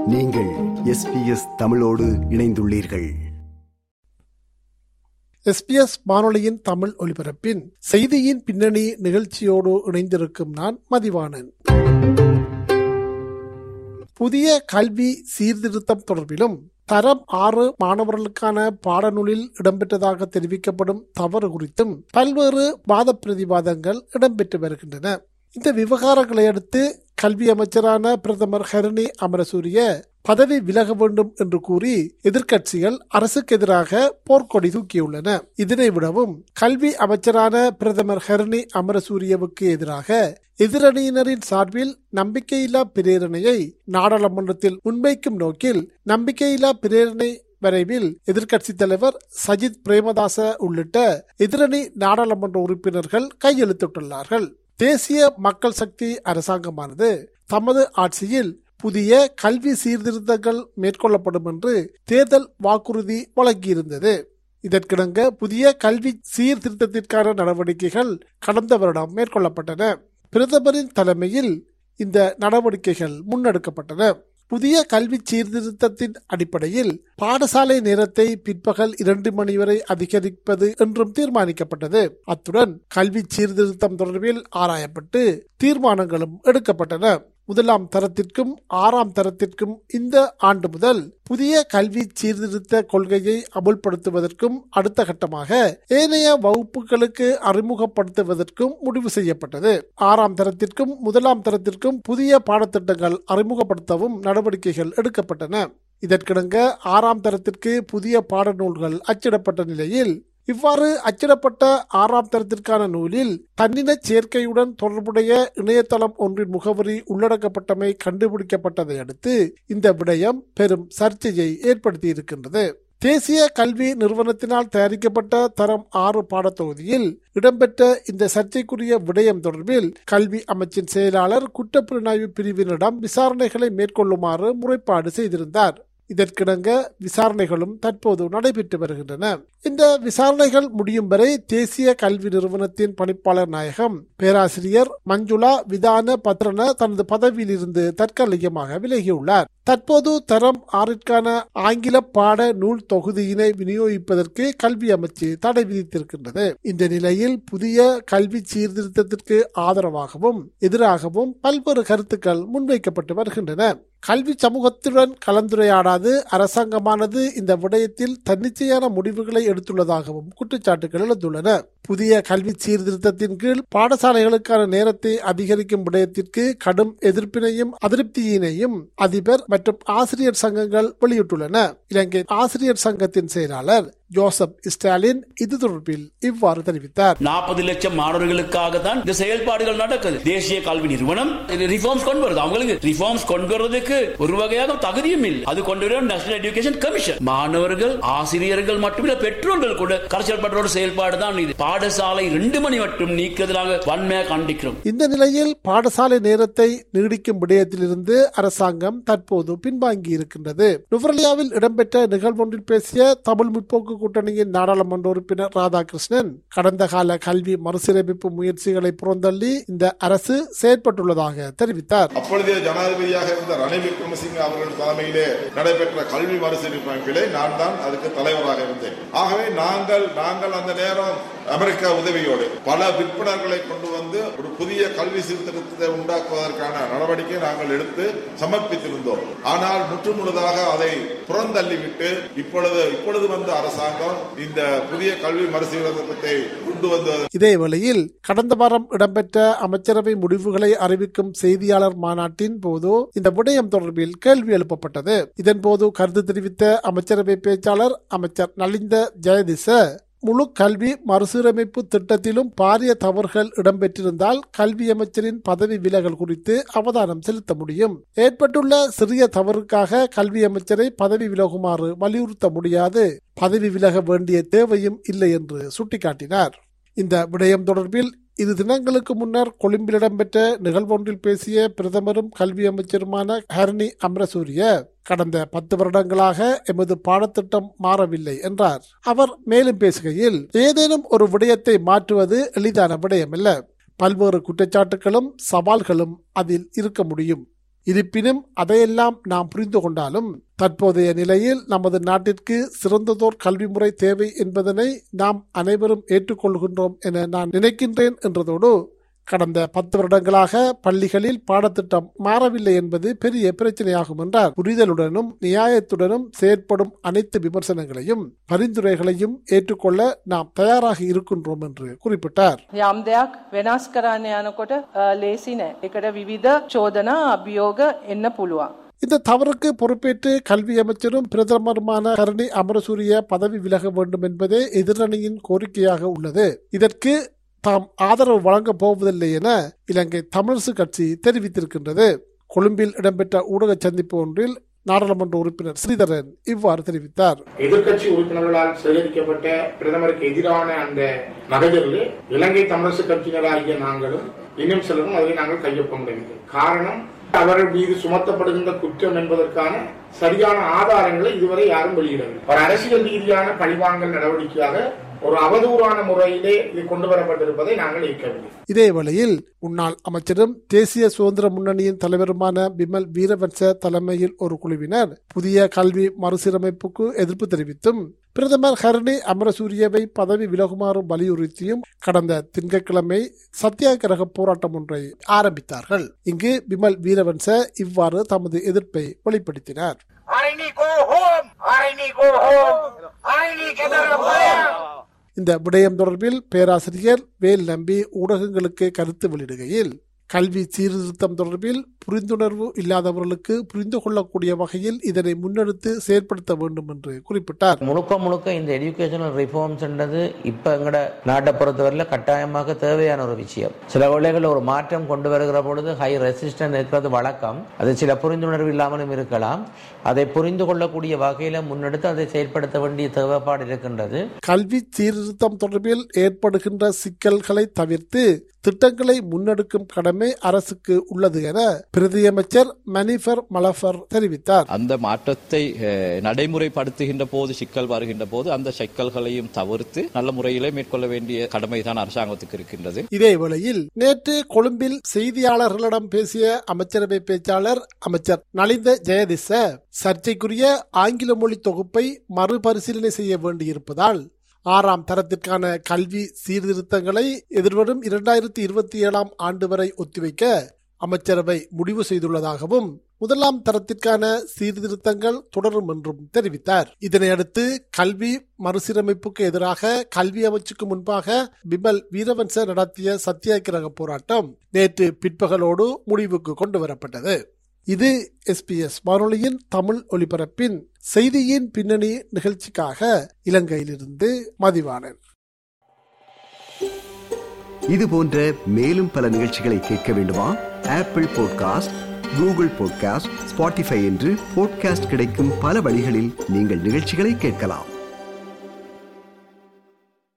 நீங்கள் எஸ்பிஎஸ் தமிழோடு இணைந்துள்ளீர்கள் எஸ்பிஎஸ் வானொலியின் தமிழ் ஒலிபரப்பின் செய்தியின் பின்னணி நிகழ்ச்சியோடு இணைந்திருக்கும் நான் மதிவாணன் புதிய கல்வி சீர்திருத்தம் தொடர்பிலும் தரம் ஆறு மாணவர்களுக்கான பாடநூலில் இடம்பெற்றதாக தெரிவிக்கப்படும் தவறு குறித்தும் பல்வேறு வாத பிரதிவாதங்கள் இடம்பெற்று வருகின்றன இந்த விவகாரங்களை அடுத்து கல்வி அமைச்சரான பிரதமர் ஹரணி அமரசூரிய பதவி விலக வேண்டும் என்று கூறி எதிர்க்கட்சிகள் அரசுக்கு எதிராக போர்க்கொடி தூக்கியுள்ளன இதனை விடவும் கல்வி அமைச்சரான பிரதமர் ஹரணி அமரசூரியவுக்கு எதிராக எதிரணியினரின் சார்பில் நம்பிக்கையில்லா பிரேரணையை நாடாளுமன்றத்தில் முன்வைக்கும் நோக்கில் நம்பிக்கையில்லா பிரேரணை வரைவில் எதிர்க்கட்சித் தலைவர் சஜித் பிரேமதாச உள்ளிட்ட எதிரணி நாடாளுமன்ற உறுப்பினர்கள் கையெழுத்திட்டுள்ளார்கள் தேசிய மக்கள் சக்தி அரசாங்கமானது தமது ஆட்சியில் புதிய கல்வி சீர்திருத்தங்கள் மேற்கொள்ளப்படும் என்று தேர்தல் வாக்குறுதி வழங்கியிருந்தது இதற்கிணங்க புதிய கல்வி சீர்திருத்தத்திற்கான நடவடிக்கைகள் கடந்த வருடம் மேற்கொள்ளப்பட்டன பிரதமரின் தலைமையில் இந்த நடவடிக்கைகள் முன்னெடுக்கப்பட்டன புதிய கல்வி சீர்திருத்தத்தின் அடிப்படையில் பாடசாலை நேரத்தை பிற்பகல் இரண்டு மணி வரை அதிகரிப்பது என்றும் தீர்மானிக்கப்பட்டது அத்துடன் கல்வி சீர்திருத்தம் தொடர்பில் ஆராயப்பட்டு தீர்மானங்களும் எடுக்கப்பட்டன முதலாம் தரத்திற்கும் ஆறாம் தரத்திற்கும் இந்த ஆண்டு முதல் புதிய கல்வி சீர்திருத்த கொள்கையை அமுல்படுத்துவதற்கும் அடுத்த கட்டமாக ஏனைய வகுப்புகளுக்கு அறிமுகப்படுத்துவதற்கும் முடிவு செய்யப்பட்டது ஆறாம் தரத்திற்கும் முதலாம் தரத்திற்கும் புதிய பாடத்திட்டங்கள் அறிமுகப்படுத்தவும் நடவடிக்கைகள் எடுக்கப்பட்டன இதற்கிணங்க ஆறாம் தரத்திற்கு புதிய பாடநூல்கள் அச்சிடப்பட்ட நிலையில் இவ்வாறு அச்சிடப்பட்ட ஆறாம் தரத்திற்கான நூலில் தன்னின சேர்க்கையுடன் தொடர்புடைய இணையதளம் ஒன்றின் முகவரி உள்ளடக்கப்பட்டமை கண்டுபிடிக்கப்பட்டதை அடுத்து இந்த விடயம் பெரும் சர்ச்சையை ஏற்படுத்தி இருக்கின்றது தேசிய கல்வி நிறுவனத்தினால் தயாரிக்கப்பட்ட தரம் ஆறு பாடத்தொகுதியில் இடம்பெற்ற இந்த சர்ச்சைக்குரிய விடயம் தொடர்பில் கல்வி அமைச்சின் செயலாளர் குற்றப்புலனாய்வு பிரிவினரிடம் விசாரணைகளை மேற்கொள்ளுமாறு முறைப்பாடு செய்திருந்தார் இதற்கிணங்க விசாரணைகளும் தற்போது நடைபெற்று வருகின்றன இந்த விசாரணைகள் முடியும் வரை தேசிய கல்வி நிறுவனத்தின் பணிப்பாளர் நாயகம் பேராசிரியர் மஞ்சுளா விதான பத்ரன தனது பதவியில் இருந்து தற்காலிகமாக விலகியுள்ளார் தற்போது தரம் ஆறிற்கான ஆங்கில பாட நூல் தொகுதியினை விநியோகிப்பதற்கு கல்வி அமைச்சு தடை விதித்திருக்கின்றது இந்த நிலையில் புதிய கல்வி சீர்திருத்தத்திற்கு ஆதரவாகவும் எதிராகவும் பல்வேறு கருத்துக்கள் முன்வைக்கப்பட்டு வருகின்றன கல்வி சமூகத்துடன் கலந்துரையாடாது அரசாங்கமானது இந்த விடயத்தில் தன்னிச்சையான முடிவுகளை எடுத்துள்ளதாகவும் குற்றச்சாட்டுகள் எழுந்துள்ளன புதிய கல்வி சீர்திருத்தத்தின் கீழ் பாடசாலைகளுக்கான நேரத்தை அதிகரிக்கும் விடயத்திற்கு கடும் எதிர்ப்பினையும் அதிருப்தியினையும் அதிபர் மற்றும் ஆசிரியர் சங்கங்கள் வெளியிட்டுள்ளன இலங்கை ஆசிரியர் சங்கத்தின் செயலாளர் ஜோசப் ஸ்டாலின் இது தொடர்பில் இவ்வாறு தெரிவித்தார் நாற்பது லட்சம் மாணவர்களுக்காக தான் இந்த செயல்பாடுகள் நடக்குது தேசிய கல்வி நிறுவனம் ரிஃபார்ம்ஸ் கொண்டு வருது அவங்களுக்கு ரிஃபார்ம்ஸ் கொண்டு வருவதற்கு ஒரு வகையாக தகுதியும் இல்லை அது கொண்டு வர நேஷனல் எஜுகேஷன் கமிஷன் மாணவர்கள் ஆசிரியர்கள் மட்டுமில்ல பெற்றோர்கள் கூட கரைச்சல் பற்றோட செயல்பாடு தான் இது பாடசாலை ரெண்டு மணி மட்டும் நீக்கிறதுனாக வன்மையாக கண்டிக்கிறோம் இந்த நிலையில் பாடசாலை நேரத்தை நீடிக்கும் விடயத்திலிருந்து அரசாங்கம் தற்போது பின்வாங்கி இருக்கின்றது நுவரலியாவில் இடம்பெற்ற நிகழ்வொன்றில் பேசிய தமிழ் முற்போக்கு கூட்டணியின் நாடாளுமன்ற உறுப்பினர் ராதாகிருஷ்ணன் கடந்த கால கல்வி மறுசீரமைப்பு முயற்சிகளை புறந்தள்ளி இந்த அரசு செயற்பட்டுள்ளதாக தெரிவித்தார் அப்பொழுதைய ஜனாதிபதியாக இருந்த ரணில் விக்ரமசிங்க அவர்கள் தலைமையிலே நடைபெற்ற கல்வி மறுசீரமைப்பிலே நான் தான் அதுக்கு தலைவராக இருந்தேன் ஆகவே நாங்கள் நாங்கள் அந்த நேரம் அமெரிக்கா உதவியோடு பல விற்பனர்களை கொண்டு வந்து ஒரு புதிய கல்வி சீர்திருத்தத்தை உண்டாக்குவதற்கான நடவடிக்கை நாங்கள் எடுத்து சமர்ப்பித்திருந்தோம் ஆனால் முற்றுமுழுதாக அதை புறந்தள்ளிவிட்டு இப்பொழுது இப்பொழுது வந்த அரசாங்கம் இந்த புதிய கல்வி மறுசீரமைப்பத்தை கொண்டு வந்தது இதேவேளையில் கடந்த வாரம் இடம்பெற்ற அமைச்சரவை முடிவுகளை அறிவிக்கும் செய்தியாளர் மாநாட்டின் போது இந்த விடயம் தொடர்பில் கேள்வி எழுப்பப்பட்டது இதன்போது கருத்து தெரிவித்த அமைச்சரவை பேச்சாளர் அமைச்சர் நலிந்த ஜெயதிச முழு கல்வி மறுசீரமைப்பு திட்டத்திலும் பாரிய தவறுகள் இடம்பெற்றிருந்தால் கல்வி அமைச்சரின் பதவி விலகல் குறித்து அவதானம் செலுத்த முடியும் ஏற்பட்டுள்ள சிறிய தவறுக்காக கல்வி அமைச்சரை பதவி விலகுமாறு வலியுறுத்த முடியாது பதவி விலக வேண்டிய தேவையும் இல்லை என்று சுட்டிக்காட்டினார் இந்த விடயம் தொடர்பில் இரு தினங்களுக்கு முன்னர் கொழும்பில் இடம்பெற்ற நிகழ்வொன்றில் பேசிய பிரதமரும் கல்வி அமைச்சருமான ஹரணி அம்ரசூரிய கடந்த பத்து வருடங்களாக எமது பாடத்திட்டம் மாறவில்லை என்றார் அவர் மேலும் பேசுகையில் ஏதேனும் ஒரு விடயத்தை மாற்றுவது எளிதான விடயமல்ல பல்வேறு குற்றச்சாட்டுகளும் சவால்களும் அதில் இருக்க முடியும் இருப்பினும் அதையெல்லாம் நாம் புரிந்து கொண்டாலும் தற்போதைய நிலையில் நமது நாட்டிற்கு சிறந்ததோர் கல்வி முறை தேவை என்பதனை நாம் அனைவரும் ஏற்றுக்கொள்கின்றோம் என நான் நினைக்கின்றேன் என்றதோடு கடந்த பத்து வருடங்களாக பள்ளிகளில் பாடத்திட்டம் மாறவில்லை என்பது பெரிய பிரச்சனையாகும் என்றார் புரிதலுடனும் நியாயத்துடனும் செயற்படும் அனைத்து விமர்சனங்களையும் பரிந்துரைகளையும் ஏற்றுக்கொள்ள நாம் தயாராக இருக்கின்றோம் என்று குறிப்பிட்டார் යම් දෙයක් වෙනස් කරන්න යනකොට අ, ලේසි නෑ. එකට විවිධ චෝදනා අභියෝග එන්න පුළුවන්. இந்த தவறுக்கு பொறுப்பேற்று கல்வி அமைச்சரும் பிரதமருமான கருணை அமரசூரிய பதவி விலக வேண்டும் என்பதே எதிரணியின் கோரிக்கையாக உள்ளது இதற்கு தாம் ஆதரவு வழங்கப் போவதில்லை என இலங்கை தமிழரசு கட்சி தெரிவித்திருக்கின்றது கொழும்பில் இடம்பெற்ற ஊடக சந்திப்பு ஒன்றில் நாடாளுமன்ற உறுப்பினர் ஸ்ரீதரன் இவ்வாறு தெரிவித்தார் எதிர்க்கட்சி உறுப்பினர்களால் சேகரிக்கப்பட்ட பிரதமருக்கு எதிரான அந்த நகர்களில் இலங்கை தமிழரசு கட்சியினராகிய நாங்களும் இன்னும் சிலரும் அதை நாங்கள் கையொப்ப முடியவில்லை காரணம் அவர்கள் மீது சுமத்தப்படுகின்ற குற்றம் என்பதற்கான சரியான ஆதாரங்களை இதுவரை யாரும் வெளியிடவில்லை ஒரு அரசியல் ரீதியான பழிவாங்கல் நடவடிக்கையாக ஒரு அவதூறான முறையிலே இது கொண்டு வரப்பட்டிருப்பதை நாங்கள் ஏற்கவில்லை இதே வேளையில் முன்னாள் அமைச்சரும் தேசிய சுதந்திர முன்னணியின் தலைவருமான பிமல் வீரவன்ச தலைமையில் ஒரு குழுவினர் புதிய கல்வி மறுசீரமைப்புக்கு எதிர்ப்பு தெரிவித்தும் பிரதமர் ஹரணி அமரசூரியவை பதவி விலகுமாறும் வலியுறுத்தியும் கடந்த திங்கட்கிழமை சத்தியாகிரக போராட்டம் ஒன்றை ஆரம்பித்தார்கள் இங்கு பிமல் வீரவன்ச இவ்வாறு தமது எதிர்ப்பை வெளிப்படுத்தினார் I need go home. I need go home. I need get out of here. இந்த விடயம் தொடர்பில் பேராசிரியர் வேல் நம்பி ஊடகங்களுக்கு கருத்து வெளியிடுகையில் கல்வி சீர்திருத்தம் தொடர்பில் புரிந்துணர்வு இல்லாதவர்களுக்கு புரிந்து கொள்ளக்கூடிய வகையில் இதனை முன்னெடுத்து செயற்படுத்த வேண்டும் என்று குறிப்பிட்டார் முழுக்க முழுக்க இந்த எஜுகேஷனல் ரிஃபார்ம்ஸ்ன்றது இப்ப எங்கட நாட்டை பொறுத்தவரையில கட்டாயமாக தேவையான ஒரு விஷயம் சில வேளைகளில் ஒரு மாற்றம் கொண்டு வருகிற பொழுது ஹை ரெசிஸ்டன்ட் இருக்கிறது வழக்கம் அது சில புரிந்துணர்வு இல்லாமலும் இருக்கலாம் அதை புரிந்து கொள்ளக்கூடிய வகையில முன்னெடுத்து அதை செயல்படுத்த வேண்டிய தேவைப்பாடு இருக்கின்றது கல்வி சீர்திருத்தம் தொடர்பில் ஏற்படுகின்ற சிக்கல்களை தவிர்த்து திட்டங்களை முன்னெடுக்கும் கடமை அரசுக்கு உள்ளது என பிரதியமைச்சர் மணிஃபர் மலஃபர் தெரிவித்தார் அந்த மாற்றத்தை அஹ், நடைமுறைப்படுத்துகின்ற போது சிக்கல் வருகின்ற போது அந்த சிக்கல்களையும் தவிர்த்து நல்ல முறையிலே மேற்கொள்ள வேண்டிய கடமைதான் அரசாங்கத்துக்கு இருக்கின்றது இதே வேளையில் நேற்று கொழும்பில் செய்தியாளர்களிடம் பேசிய அமைச்சரவை பேச்சாளர் அமைச்சர் நலிந்த ஜெயதிச சர்ச்சைக்குரிய ஆங்கில மொழி தொகுப்பை மறுபரிசீலனை செய்ய வேண்டியிருப்பதால் ஆறாம் தரத்திற்கான கல்வி சீர்திருத்தங்களை எதிர்வரும் இரண்டாயிரத்தி இருபத்தி ஏழாம் ஆண்டு வரை ஒத்திவைக்க அமைச்சரவை முடிவு செய்துள்ளதாகவும் முதலாம் தரத்திற்கான சீர்திருத்தங்கள் தொடரும் என்றும் தெரிவித்தார் இதனையடுத்து கல்வி மறுசீரமைப்புக்கு எதிராக கல்வி அமைச்சுக்கு முன்பாக பிமல் வீரவன்ச நடத்திய சத்தியாகிரக போராட்டம் நேற்று பிற்பகலோடு முடிவுக்கு கொண்டு வரப்பட்டது இது எஸ்பிஎஸ் வானொலியின் தமிழ் ஒலிபரப்பின் செய்தியின் பின்னணி நிகழ்ச்சிக்காக இலங்கையிலிருந்து மதிவாணன் இது போன்ற மேலும் பல நிகழ்ச்சிகளை கேட்க வேண்டுமா Apple podcast Google podcast Spotify என்று பாட்காஸ்ட் கிடைக்கும் பல வழிகளில் நீங்கள் நிகழ்ச்சிகளை கேட்கலாம்